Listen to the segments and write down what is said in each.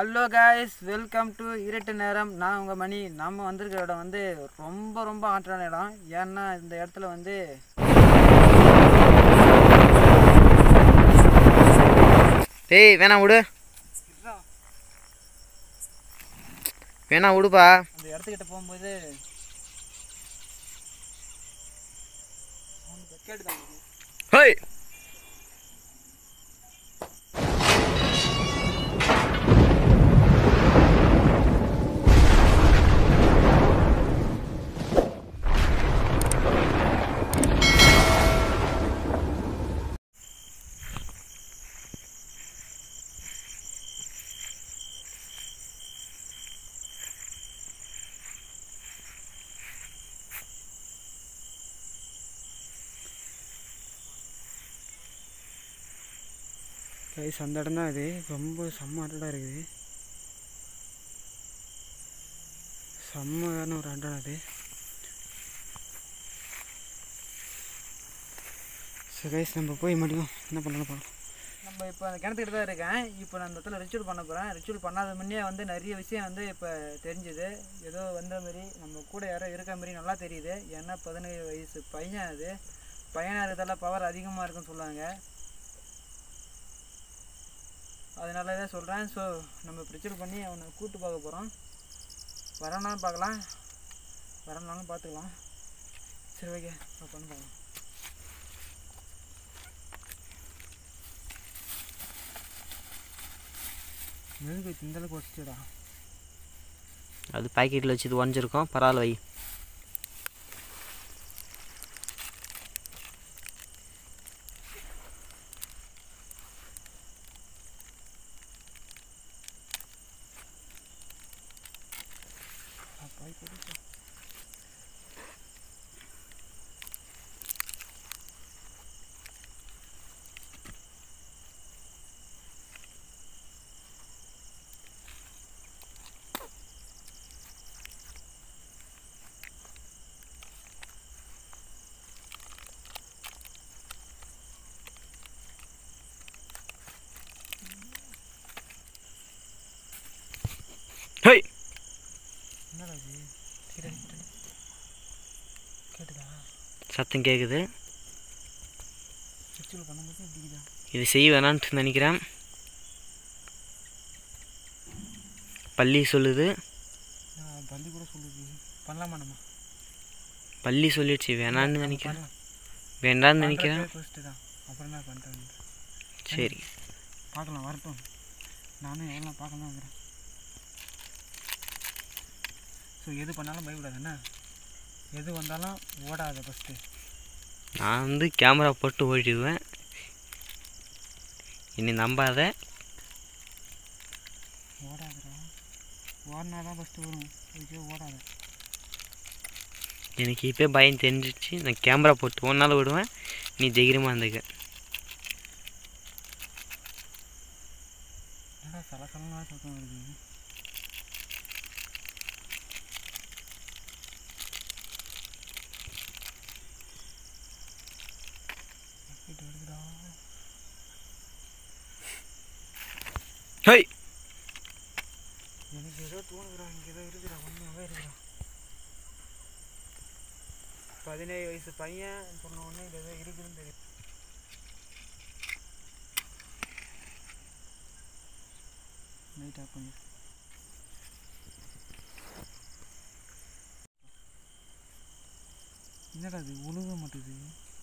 Hello guys welcome to இருட்டு நேரம் நான் உங்கள் மணி நம்ம வந்திருக்கிற இடம் வந்து ரொம்ப ரொம்ப ஆற்றான இடம் ஏன்னா இந்த இடத்துல வந்து டேய் வேணாம் விடு வேணாம் விடுப்பா அந்த இடத்துக்கிட்ட போகும்போது கேட்டுதான் ஹேய் கைஸ் அந்த இடம் தான் இது ரொம்ப செம்ம அடடாக இருக்குது செம்மையான ஒரு அடம் அது ஸோ கைஸ் நம்ம போய் முடியும் என்ன பண்ணலாம் பார்க்கலாம் நம்ம இப்போ அந்த கிணத்துக்கிட்ட தான் இருக்கேன் இப்போ நான் அந்த இடத்துல ரிச்சுவல் பண்ண போகிறேன் ரிச்சுவல் பண்ணாத முன்னே வந்து நிறைய விஷயம் வந்து இப்போ தெரிஞ்சுது ஏதோ வந்த மாதிரி நம்ம கூட யாரோ இருக்க மாதிரி நல்லா தெரியுது ஏன்னா பதினேழு வயசு பையன் அது பையனாக இருக்கிறதால பவர் அதிகமாக இருக்குன்னு சொல்லுவாங்க அதனால தான் சொல்கிறேன் ஸோ நம்ம ப்ரிச்சர் பண்ணி அவனை கூட்டு பார்க்க போகிறோம் வரனாலும் பார்க்கலாம் வரனாலும் பார்த்துக்கலாம் சரி ஓகே பண்ண பார்க்கலாம் மெழுகு இந்த அளவுக்கு வச்சுடா அது பாக்கெட்டில் வச்சு இது உடஞ்சிருக்கும் பரவாயில்ல வை பாய் போட்டு ஹேய் என்னடா இது கீழே நிக்கிட்டு. கேட்டுதா சத்தம் கேட்குது ரிச்சுவல் பண்ணும்போது இப்படிக்குதா இது செய்ய வேணான்ட்டு நினைக்கிறேன் பள்ளி சொல்லுது நான் பள்ளி கூட சொல்லுது பண்ணலாமா நம்ம பள்ளி சொல்லிடுச்சு வேணான்னு நம்ம நினைக்கிறேன் பண்ணலாம். வேண்டான்னு நினைக்கிறேன் பண்றதே first தான் அப்புறம் என்ன பண்ணுறேன் சரி பார்க்கலாம் வரட்டும் நானும் எவ்வளோ பார்க்கலாம் இருக்கிறேன் ஸோ எது பண்ணாலும் பயப்படாது என்ன எது வந்தாலும் ஓடாத ஃபஸ்ட்டு நான் வந்து கேமரா போட்டு ஓடிடுவேன் என்னை நம்பாத ஓடாதடா ஓடினா தான் ஃபஸ்ட்டு வரும் இதுக்கே ஓடாத எனக்கு இப்போ பயம் தெரிஞ்சிச்சு நான் கேமரா போட்டு ஒன்றால் விடுவேன் நீ தைரியமாக இருந்துக்க என்னடா சலசலமாக சத்தம் வருது எப்படி வருதுடா ஹேய் எனக்கு ஏதோ தோணுதுடா இங்கே ஏதோ இருக்குடா உண்மையாகவே இருக்குடா பதினேழு வயசு பையன் சொன்ன உடனே இது ஏதோ இருக்குதுன்னு தெரியும் லைட் ஆஃப் பண்ணி என்னடா இது உழுக மாட்டுது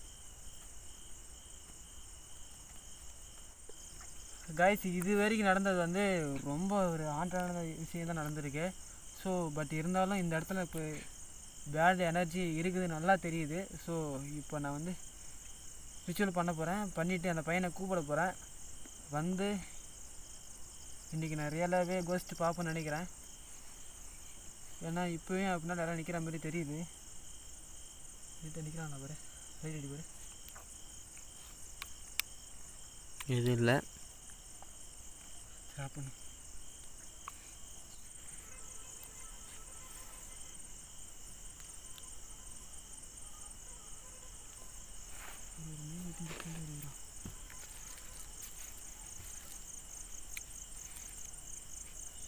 காய்ஸ் இது வரைக்கும் நடந்தது வந்து ரொம்ப ஒரு ஆண்டான விஷயம் தான் நடந்திருக்கு ஸோ பட் இருந்தாலும் இந்த இடத்துல இப்போ பேட் எனர்ஜி இருக்குது நல்லா தெரியுது ஸோ இப்போ நான் வந்து ரிச்சுவல் பண்ண போகிறேன் பண்ணிவிட்டு அந்த பையனை கூப்பிட போகிறேன் வந்து இன்றைக்கி நான் ரியலாகவே கோஸ்ட் பார்ப்பேன்னு நினைக்கிறேன் ஏன்னா இப்போவே அப்படின்னா யாரும் நிற்கிற மாதிரி தெரியுது வீட்டை நிற்கிறான் பாரு ரைட் அடி பாரு இது இல்லை ஸ்டாப் பண்ணு ஒரு மீன் வெட்டி கொண்டு வருகிறான்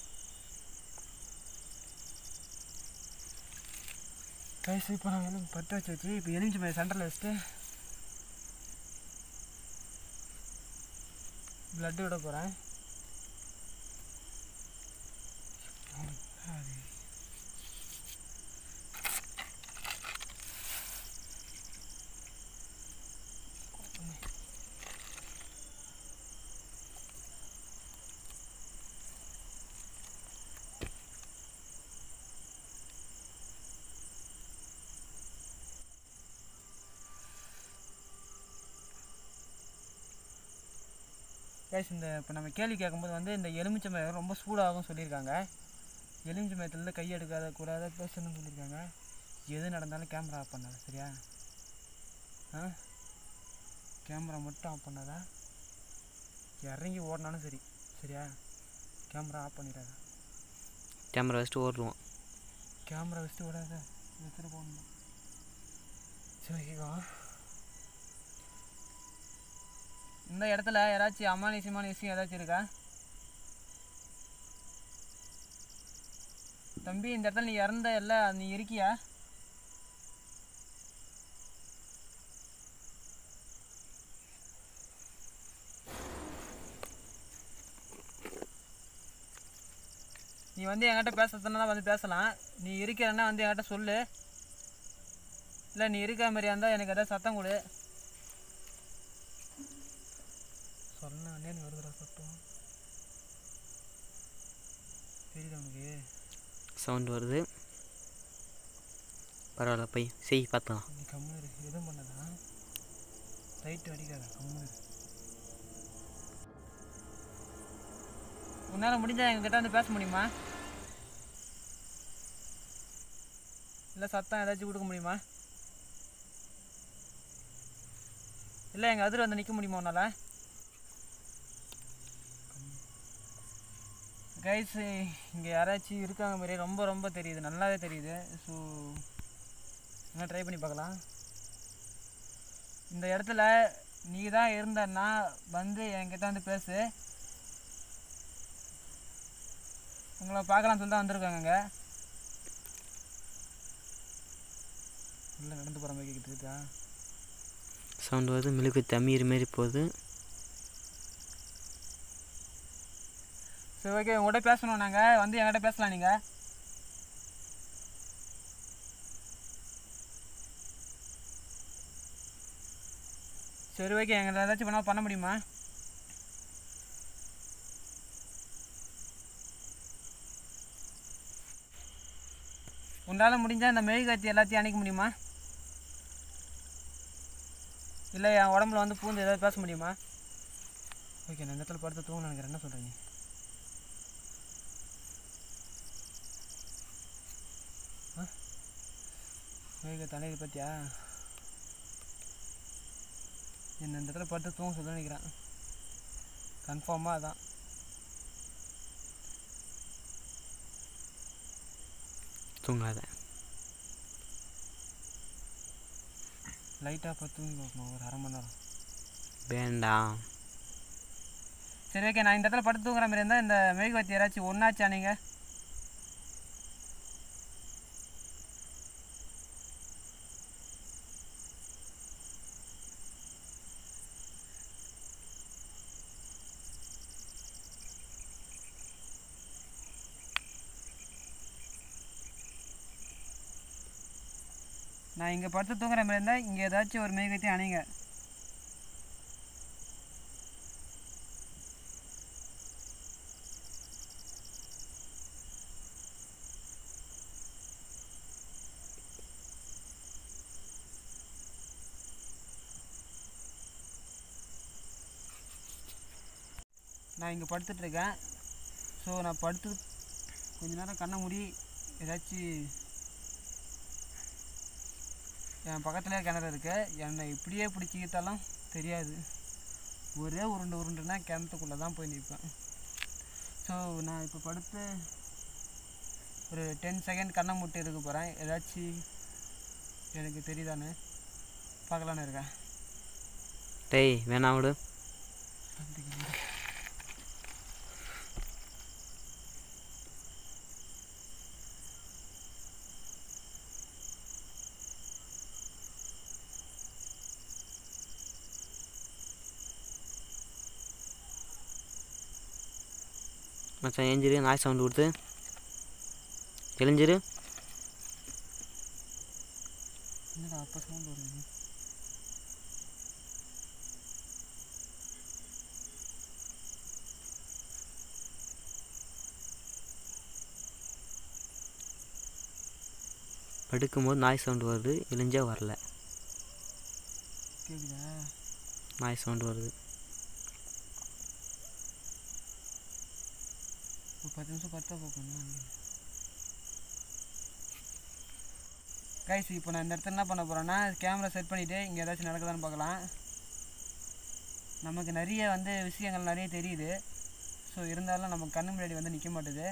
கைஸ் இப்போ நான் எலும்பு பற்ற வச்சாச்சு இப்போ எலுமிச்சு மேலே சென்டரில் வச்சுட்டு பிளட்டு விட போகிறேன் கைஸ் இந்த இப்போ நம்ம கேள்வி கேட்கும்போது வந்து இந்த எலுமிச்சை மரம் ரொம்ப சூடாகும் சொல்லியிருக்காங்க எலுமிச்சை மரத்துலேருந்து கை எடுக்காத கூடாத பேசணும்னு சொல்லியிருக்காங்க எது நடந்தாலும் கேமரா ஆஃப் பண்ணாத சரியா ஆ கேமரா மட்டும் ஆஃப் பண்ணாதா இறங்கி ஓடினாலும் சரி சரியா கேமரா ஆஃப் பண்ணிடாத கேமரா வச்சுட்டு ஓடுருவோம் கேமரா வச்சுட்டு விடாத எடுத்துகிட்டு போகணும் சரி ஓகேவா இந்த இடத்துல யாராச்சும் அமானுஷமான விஷயம் ஏதாச்சும் இருக்கா தம்பி இந்த இடத்துல நீ இறந்த இல்ல நீ இருக்கியா நீ வந்து என்கிட்ட பேசுறதுனா வந்து பேசலாம் நீ இருக்கிறன்னா வந்து என்கிட்ட சொல்லு இல்லை நீ இருக்கிற மாதிரியா இருந்தால் எனக்கு ஏதாவது சத்தம் கொடு சொன்ன உடனே நீ வருதுடா சத்தம் தெரியுதா உனக்கு சவுண்ட் வருது பரவாயில்ல போய் செய் பார்த்துக்கலாம் நீ கம்முனு இரு எதுவும் பண்ணதா லைட் அடிக்காத கம்முனு இரு உன்னால் முடிஞ்சா எங்ககிட்ட வந்து பேச முடியுமா இல்லை சத்தம் ஏதாச்சும் கொடுக்க முடியுமா இல்லை எங்கள் அதிர் வந்து நிற்க முடியுமா உன்னால் கைஸ் இங்கே யாராச்சும் இருக்காங்க மாதிரி ரொம்ப ரொம்ப தெரியுது நல்லாவே தெரியுது ஸோ என்ன ட்ரை பண்ணி பார்க்கலாம் இந்த இடத்துல நீ தான் இருந்தன்னா வந்து என்கிட்ட வந்து பேசு உங்களை பார்க்கலாம்னு சொல்லி தான் வந்திருக்காங்க இல்லை நடந்து போகிற மாதிரி கேட்குதா சவுண்ட் வருது மிளகு தண்ணீர் மாரி போகுது சரி ஓகே உங்கள்கிட்ட பேசணும் நாங்கள் வந்து என்கிட்ட பேசலாம் நீங்கள் சரி ஓகே எங்களை ஏதாச்சும் பண்ணால் பண்ண முடியுமா உன்னால் முடிஞ்சால் இந்த மெழுகுவர்த்தி எல்லாத்தையும் அணைக்க முடியுமா இல்லை என் உடம்புல வந்து பூந்து ஏதாவது பேச முடியுமா ஓகே நான் இந்த இடத்துல படுத்து தூங்க நினைக்கிறேன் என்ன சொல்கிறீங்க மேக தலையை பற்றியா என்ன இந்த இடத்துல படுத்து தூங்க சொல்ல நினைக்கிறேன் கன்ஃபார்மாக அதான் தூங்காத லைட்டாக பார்த்து தூங்கி பார்க்கணும் ஒரு அரை மணி நேரம் வேண்டாம் சரி ஓகே நான் இந்த இடத்துல படுத்து தூங்குற மாதிரி இருந்தால் இந்த மெழுகுவர்த்தி யாராச்சும் ஒன்றாச்சா நீங்கள் நான் இங்கே படுத்து தூங்குற மாதிரி இருந்தால் இங்கே ஏதாச்சும் ஒரு மெழுகுவர்த்தி அணைங்க நான் இங்கே படுத்துட்டு இருக்கேன் ஸோ நான் படுத்து கொஞ்ச நேரம் கண்ணை மூடி ஏதாச்சும் என் பக்கத்துலேயே கிணறு இருக்கு என்னை இப்படியே பிடிச்சி இழுத்தாலும் தெரியாது ஒரே உருண்டு உருண்டுனா கிணத்துக்குள்ளே தான் போய் நிற்பேன் ஸோ நான் இப்போ படுத்து ஒரு டென் செகண்ட் கண்ணை மூட்டு இருக்க போகிறேன் ஏதாச்சும் எனக்கு தெரியுதான்னு பார்க்கலான்னு இருக்கேன் டேய் வேணாம் விடு மச்சான் ஏஞ்சிரு நாய் சவுண்டு கொடுத்து எழுஞ்சிரு என்னடா அப்போ சவுண்ட் வருது படுக்கும்போது நாய் சவுண்டு வருது எழுஞ்சா வரல கேக்குதா நாய் சவுண்டு வருது ஒரு பத்து நிமிஷம் பத்தா பார்க்கணும் கைஸ் இப்போ நான் இந்த இடத்துல என்ன பண்ண போகிறேன்னா கேமரா செட் பண்ணிவிட்டு இங்கே ஏதாச்சும் நடக்குதான்னு பார்க்கலாம் நமக்கு நிறைய வந்து விஷயங்கள் நிறைய தெரியுது ஸோ இருந்தாலும் நம்ம கண்ணு முன்னாடி வந்து நிற்க மாட்டுது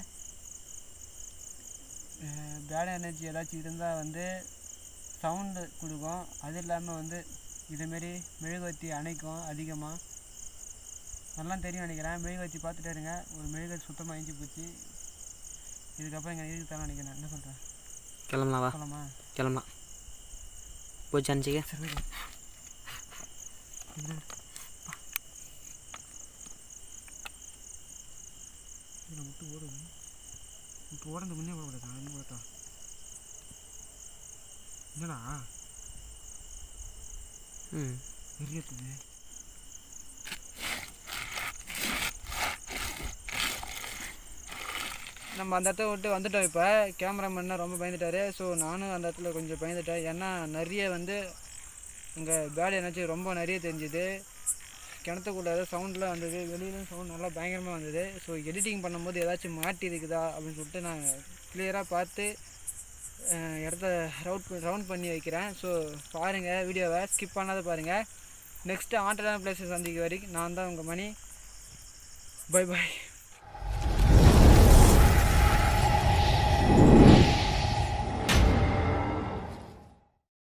பேட் எனர்ஜி ஏதாச்சும் இருந்தால் வந்து சவுண்டு கொடுக்கும் அது இல்லாமல் வந்து இதேமாரி மெழுகுவர்த்தி அணைக்கும் அதிகமாக நல்லா தெரியும் நினைக்கிறேன் மெழுகுவர்த்தி பார்த்துட்டே இருங்க ஒரு மெழுகுவர்த்தி சுத்தமாக அழிஞ்சு போச்சு இதுக்கப்புறம் இங்கே இருக்கு தான் நினைக்கிறேன் என்ன சொல்கிறேன் கிளம்பலாம் வா போகலாமா கிளம்பலாம் போச்சு அனுச்சிக்க சரி போய் என்ன இதில் விட்டு ஓடுது இப்போ ஓடுறது முன்னே ஓடக்கூடாதா என்ன பார்த்தா என்னடா ம் எரியத்துது நம்ம அந்த இடத்த விட்டு வந்துட்டோம் இப்போ கேமராமேன் ரொம்ப பயந்துட்டாரு ஸோ நானும் அந்த இடத்துல கொஞ்சம் பயந்துட்டேன் ஏன்னா நிறைய வந்து இங்கே பேட் எனர்ஜி ரொம்ப நிறைய தெரிஞ்சுது கிணத்துக்குள்ள ஏதோ சவுண்ட்லாம் வந்தது வெளியிலும் சவுண்ட் நல்லா பயங்கரமாக வந்தது ஸோ எடிட்டிங் பண்ணும்போது ஏதாச்சும் மாட்டி இருக்குதா அப்படின்னு சொல்லிட்டு நான் கிளியராக பார்த்து அஹ், இடத்த ரவுட் ரவுண்ட் பண்ணி வைக்கிறேன் ஸோ பாருங்கள் வீடியோவை ஸ்கிப் பண்ணாத பாருங்கள் நெக்ஸ்ட்டு ஆண்டரான பிளேஸை சந்திக்க வரைக்கும் நான் தான் உங்கள் மணி பை பாய்